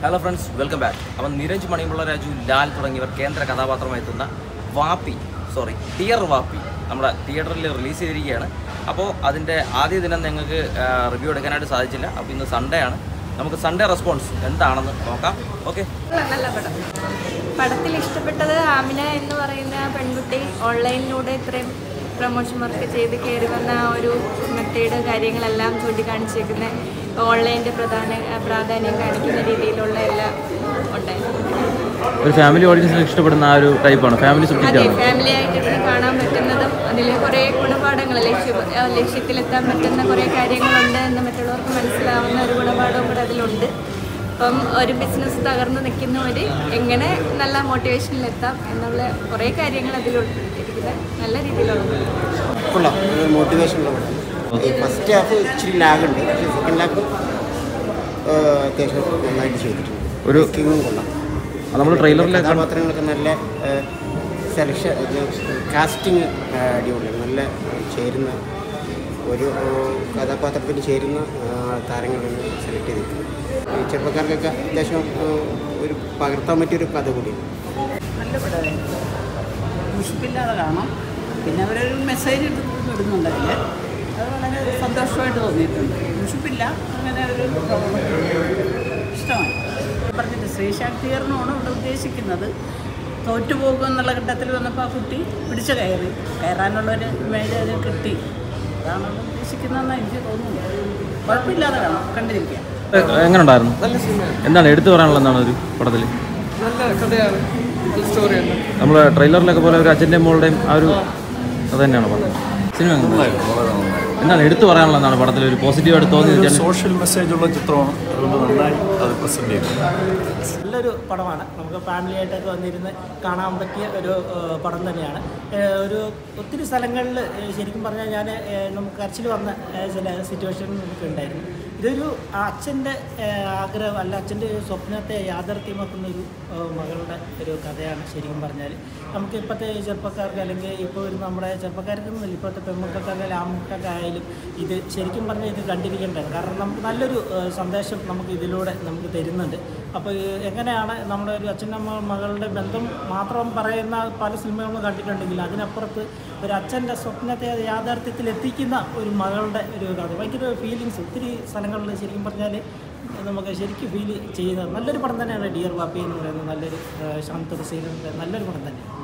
Hello friends welcome back അപ്പം നിരഞ്ജ് മണിമുള്ള രാജു ലാൽ തുടങ്ങിയവർ കേന്ദ്ര കഥാപാത്രമായി എത്തുന്ന വാപ്പി സോറി ടിയർ വാപ്പി നമ്മുടെ തിയേറ്ററിൽ റിലീസ് ചെയ്തിരിക്കുകയാണ് അപ്പോൾ അതിൻ്റെ ആദ്യ ദിനം ഞങ്ങൾക്ക് റിവ്യൂ എടുക്കാനായിട്ട് സാധിച്ചില്ല അപ്പോൾ ഇന്ന് സൺഡേ ആണ് നമുക്ക് സൺഡേ റെസ്പോൺസ് എന്താണെന്ന് നോക്കാം ഓക്കെ നല്ല പടം പടത്തിൽ ഇഷ്ടപ്പെട്ടത് ആമിന എന്ന് പറയുന്ന പെൺകുട്ടി ഓൺലൈനിലൂടെ ഇത്രയും പ്രൊമോഷൻ വർക്ക് ചെയ്ത് കയറി വന്ന ആ ഒരു മെത്തേഡ് കാര്യങ്ങളെല്ലാം ചൂണ്ടിക്കാണിച്ചേക്കുന്ന ഓൺലൈൻ്റെ പ്രധാന പ്രാധാന്യം കാണിക്കുന്ന രീതിയിലുള്ള എല്ലാം ഉണ്ടായിരുന്നു ഒരു ഫാമിലി ഓഡിയൻസിന് ഇഷ്ടപ്പെടുന്ന ആ ഒരു ടൈപ്പാണ് ഫാമിലി അതെ ഫാമിലി ആയിട്ട് ഇരുന്ന് കാണാൻ പറ്റുന്നതും അതിൽ കുറേ ഗുണപാഠങ്ങൾ ലക്ഷ്യ ആ, ലക്ഷ്യത്തിലെത്താൻ പറ്റുന്ന കുറേ കാര്യങ്ങളുണ്ട് എന്ന് മറ്റുള്ളവർക്ക് മനസ്സിലാവുന്ന ഒരു ഗുണപാഠവും കൂടെ അതിലുണ്ട് അപ്പം ഒരു ബിസിനസ് തകർന്ന് നിൽക്കുന്നവർ എങ്ങനെ നല്ല മോട്ടിവേഷനിലെത്താം എന്നുള്ള കുറേ കാര്യങ്ങൾ അതിലുൾപ്പെട്ടിരിക്കുന്നത് നല്ല രീതിയിലുള്ളത് കൊള്ളാം ഒരു മോട്ടിവേഷനുള്ള പടം ഈ ഫസ്റ്റ് ഹാഫ് ഇച്ചിരി ലാഗുണ്ട് പക്ഷേ സെക്കൻഡ് ഹാഫ് അത്യാവശ്യം നന്നായിട്ട് ചെയ്തിട്ടുണ്ട് ഒരു കിങ്ങും കൊള്ളാം നമ്മൾ ട്രെയിലറിലെ കഥാപാത്രങ്ങളൊക്കെ നല്ല സെലക്ഷൻ കാസ്റ്റിംഗ് അടിപൊളിയാണ് നല്ല ചേരുന്ന ഒരു ഏഹ്, കഥാപാത്രത്തിന് ചേരുന്ന ഏഹ്, താരങ്ങളാണ് സെലക്ട് ചെയ്തിരിക്കുന്നത് ഈ ചെറുപ്പക്കാർക്കൊക്കെ അത്യാവശ്യം ഏഹ്, ഒരു പകർത്താൻ പറ്റിയൊരു കഥ കൂടിയാണ് നല്ല പടമായിരുന്നു മുഷിപ്പില്ലാതെ കാണാം പിന്നെ അവരൊരു മെസ്സേജ് ഇടുന്നുണ്ട് അതിൽ അത് വളരെ സന്തോഷമായിട്ട് തോന്നിയിട്ടുണ്ട് മുഷിപ്പില്ല അങ്ങനെ ഒരു ഇഷ്ടമായി പറഞ്ഞിട്ട് സ്ത്രീ ശാക്തീകരണമാണ് ഇവിടെ ഉദ്ദേശിക്കുന്നത് തോറ്റുപോകും എന്നുള്ള ഘട്ടത്തിൽ വന്നപ്പോൾ ആ കുട്ടി പിടിച്ചു കയറി കയറാനുള്ളൊരു ഇമേജ് അത് കിട്ടി അതാണ് അവിടെ ഉദ്ദേശിക്കുന്നതെന്ന് എനിക്ക് തോന്നുന്നത് കുഴപ്പമില്ലാതെ കാണാം കണ്ടിരിക്കുക എങ്ങനെ ഉണ്ടായിരുന്നു എന്താണ് എടുത്തു പറയാനുള്ളത് എന്താണ് ഒരു പടത്തിൽ നല്ല കഥയാണ് നല്ല സ്റ്റോറിയാണ് നമ്മൾ ട്രെയിലറിലൊക്കെ പോലെ ഒരു അച്ഛൻ്റെയും മോളുടെയും ആ ഒരു അത് തന്നെയാണ് പറഞ്ഞത് സിനിമ എങ്ങനെ ഉണ്ട്? എന്താണ് എടുത്തു പറയാനുള്ളത് എന്താണ് പടത്തിൽ ഒരു പോസിറ്റീവായിട്ട് തോന്നിയത് ഒരു സോഷ്യൽ മെസ്സേജുള്ള ചിത്രമാണ് അതുകൊണ്ട് നന്നായി അത് പ്രസന്റ് ചെയ്തു നല്ലൊരു പടമാണ് നമുക്ക് ഫാമിലി ആയിട്ടൊക്കെ വന്നിരുന്ന് കാണാൻ പറ്റിയ ഒരു ഏഹ്, പടം തന്നെയാണ് ഏഹ്, ഒരു ഒത്തിരി സ്ഥലങ്ങളിൽ ഏഹ്, ശരിക്കും പറഞ്ഞാൽ ഞാൻ ഏഹ്, നമുക്ക് കരച്ചിൽ വന്ന ഏഹ്, ചില സിറ്റുവേഷൻ നമുക്ക് ഉണ്ടായിരുന്നു ഇതൊരു അച്ഛൻ്റെ ആഗ്രഹം അല്ല അച്ഛൻ്റെ ഒരു സ്വപ്നത്തെ യാഥാർത്ഥ്യമാക്കുന്ന ഒരു ഏഹ്, മകളുടെ ഒരു കഥയാണ് ശരിക്കും പറഞ്ഞാൽ നമുക്ക് ഇപ്പോഴത്തെ ചെറുപ്പക്കാർക്ക് അല്ലെങ്കിൽ ഇപ്പോൾ വരുന്ന നമ്മുടെ ചെറുപ്പക്കാർക്കൊന്നുമില്ല ഇപ്പോഴത്തെ പെൺമക്കൾക്കായാലും ആൺമക്കൾക്കായാലും ഇത് ശരിക്കും പറഞ്ഞാൽ ഇത് കണ്ടിരിക്കേണ്ടതാണ് കാരണം നമുക്ക് നല്ലൊരു ഏഹ്, സന്ദേശം നമുക്ക് ഇതിലൂടെ നമുക്ക് തരുന്നുണ്ട് അപ്പോൾ ഈ എങ്ങനെയാണ് നമ്മുടെ ഒരു അച്ഛനമ്മ മകളുടെ ബന്ധം മാത്രം പറയുന്ന പല സിനിമകളും കണ്ടിട്ടുണ്ടെങ്കിൽ അതിനപ്പുറത്ത് ഒരു അച്ഛൻ്റെ സ്വപ്നത്തെ അത് യാഥാർത്ഥ്യത്തിൽ എത്തിക്കുന്ന ഒരു മകളുടെ ഒരു കഥ ഭയങ്കര ഫീലിങ്സ് ഒത്തിരി സ്ഥലങ്ങളിൽ ശരിക്കും പറഞ്ഞാൽ നമുക്ക് ശരിക്കും ഫീൽ ചെയ്യുന്ന നല്ലൊരു പടം തന്നെയാണ് ഡിയർ ബാപ്പി എന്ന് പറയുന്നത് നല്ലൊരു ഏഹ്, ശാന്ത ഹുസൈൻ നല്ലൊരു പടം തന്നെ